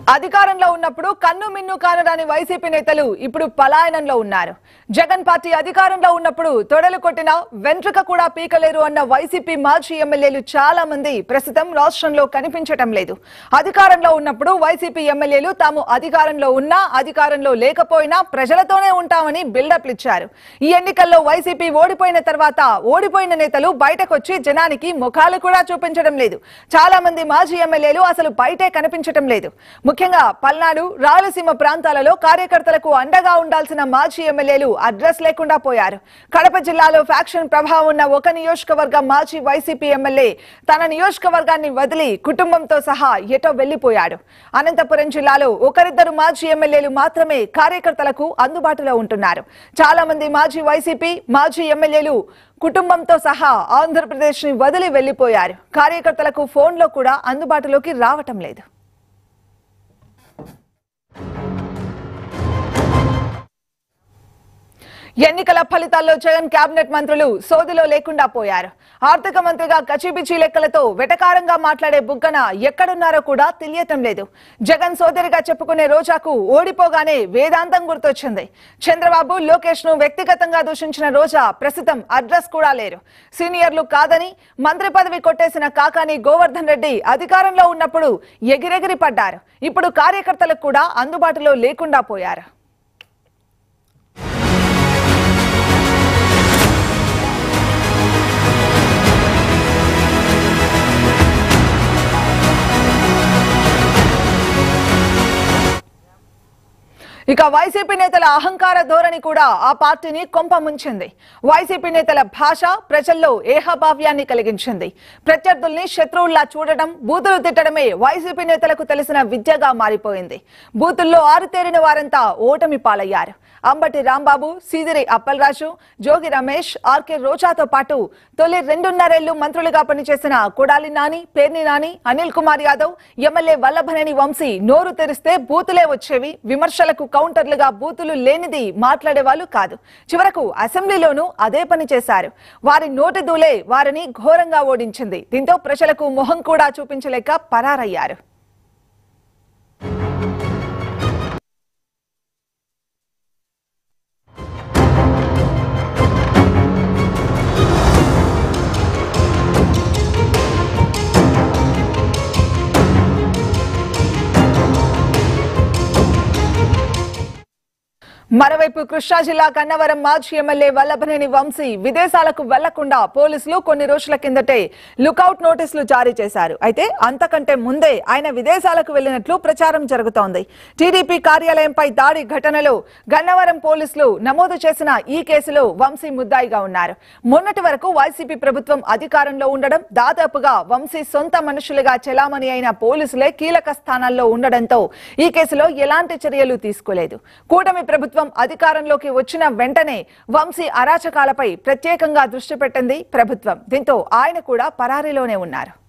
అధికారంలో ఉన్నప్పుడు కన్ను మిన్ను కానరాని వైసీపీ నేతలు ఇప్పుడు పలాయనంలో ఉన్నారు జగన్ పార్టీ అధికారంలో ఉన్నప్పుడు తొడలు కొట్టిన వెంట్రుక కూడా పీకలేరు అన్న వైసీపీ మాజీ ఎమ్మెల్యేలు చాలా మంది ప్రస్తుతం రాష్ట్రంలో కనిపించటం లేదు అధికారంలో ఉన్నప్పుడు వైసీపీ ఎమ్మెల్యేలు తాము అధికారంలో ఉన్నా అధికారంలో లేకపోయినా ప్రజలతోనే ఉంటామని బిల్డప్లు ఇచ్చారు ఈ ఎన్నికల్లో వైసీపీ ఓడిపోయిన తర్వాత ఓడిపోయిన నేతలు బయటకొచ్చి జనానికి ముఖాలు కూడా చూపించడం లేదు చాలా మంది మాజీ ఎమ్మెల్యేలు అసలు బయటే కనిపించటం లేదు ముఖ్యంగా పల్నాడు రాయలసీమ ప్రాంతాలలో కార్యకర్తలకు అండగా ఉండాల్సిన మాజీ ఎమ్మెల్యేలు అడ్రస్ లేకుండా పోయారు కడప జిల్లాలో ఫ్యాక్షన్ ప్రభావం ఉన్న ఒక నియోజకవర్గ మాజీ వైసీపీ ఎమ్మెల్యే తన నియోజకవర్గాన్ని వదిలి కుటుంబంతో సహా ఎటో వెళ్లిపోయాడు అనంతపురం జిల్లాలో ఒకరిద్దరు మాజీ ఎమ్మెల్యేలు మాత్రమే కార్యకర్తలకు అందుబాటులో ఉంటున్నారు చాలా మంది మాజీ వైసీపీ మాజీ ఎమ్మెల్యేలు కుటుంబంతో సహా ఆంధ్రప్రదేశ్ ని వదిలి వెళ్లిపోయారు కార్యకర్తలకు ఫోన్లో కూడా అందుబాటులోకి రావటం లేదు ఎన్నికల ఫలితాల్లో జగన్ కేబినెట్ మంత్రులు సోదిలో లేకుండా పోయారు ఆర్థిక మంత్రిగా కచిపిచి లెక్కలతో వెటకారంగా మాట్లాడే బుగ్గన ఎక్కడున్నారో కూడా తెలియటం లేదు జగన్ సోదరిగా చెప్పుకునే రోజాకు ఓడిపోగానే వేదాంతం గుర్తొచ్చింది చంద్రబాబు లోకేష్ ను వ్యక్తిగతంగా దూషించిన రోజా ప్రస్తుతం అడ్రస్ కూడా లేరు సీనియర్లు కాదని మంత్రి పదవి కొట్టేసిన కాకాని గోవర్ధన్ రెడ్డి అధికారంలో ఉన్నప్పుడు ఎగిరెగిరి పడ్డారు ఇప్పుడు కార్యకర్తలకు కూడా అందుబాటులో లేకుండా పోయారు ఇక వైసీపీ నేతల అహంకార ధోరణి కూడా ఆ పార్టీని కొంప ముంచింది వైసీపీ నేతల భాష ప్రజల్లో ఏహభావ్యాన్ని కలిగించింది ప్రత్యర్థుల్ని శత్రువుల్లా చూడడం బూతులు తిట్టడమే వైసీపీ నేతలకు తెలిసిన విద్యగా మారిపోయింది బూతుల్లో ఆరుతేరిన వారంతా ఓటమి పాలయ్యారు అంబటి రాంబాబు సీదిరి అప్పలరాజు జోగి రమేష్ ఆర్కే రోజాతో పాటు తొలి రెండున్నరేళ్లు మంత్రులుగా పనిచేసిన కొడాలి నాని పేర్ని నాని అనిల్ కుమార్ యాదవ్ ఎమ్మెల్యే వల్లభనేని వంశీ నోరు తెరిస్తే బూతులే వచ్చేవి విమర్శలకు కౌంటర్లుగా బూతులు లేనిది మాట్లాడేవాళ్ళు కాదు చివరకు అసెంబ్లీలోనూ అదే పని చేశారు వారి నోటి దూలే వారిని ఘోరంగా ఓడించింది దీంతో ప్రజలకు మొహం కూడా చూపించలేక పరారయ్యారు మరోవైపు కృష్ణా జిల్లా కన్నవరం మాజీ ఎమ్మెల్యే వల్లభనేని వంశీ విదేశాలకు వెళ్లకుండా పోలీసులు కొన్ని రోజుల కిందటే లుకౌట్ నోటీసులు జారీ చేశారు అయితే అంతకంటే ముందే ఆయన విదేశాలకు వెళ్లినట్లు ప్రచారం జరుగుతోంది టీడీపీ కార్యాలయంపై దాడి ఘటనలో గన్నవరం పోలీసులు నమోదు చేసిన ఈ కేసులో వంశీ ముద్దాయిగా ఉన్నారు మొన్నటి వరకు వైసీపీ ప్రభుత్వం అధికారంలో ఉండడం దాదాపుగా వంశీ సొంత మనుషులుగా చెలామణి అయిన పోలీసులే కీలక స్థానాల్లో ఉండడంతో ఈ కేసులో ఎలాంటి చర్యలు తీసుకోలేదు కూటమి ప్రభుత్వం అధికారంలోకి వచ్చిన వెంటనే వంశీ అరాచకాలపై ప్రత్యేకంగా దృష్టి పెట్టింది ప్రభుత్వం దీంతో ఆయన కూడా పరారీలోనే ఉన్నారు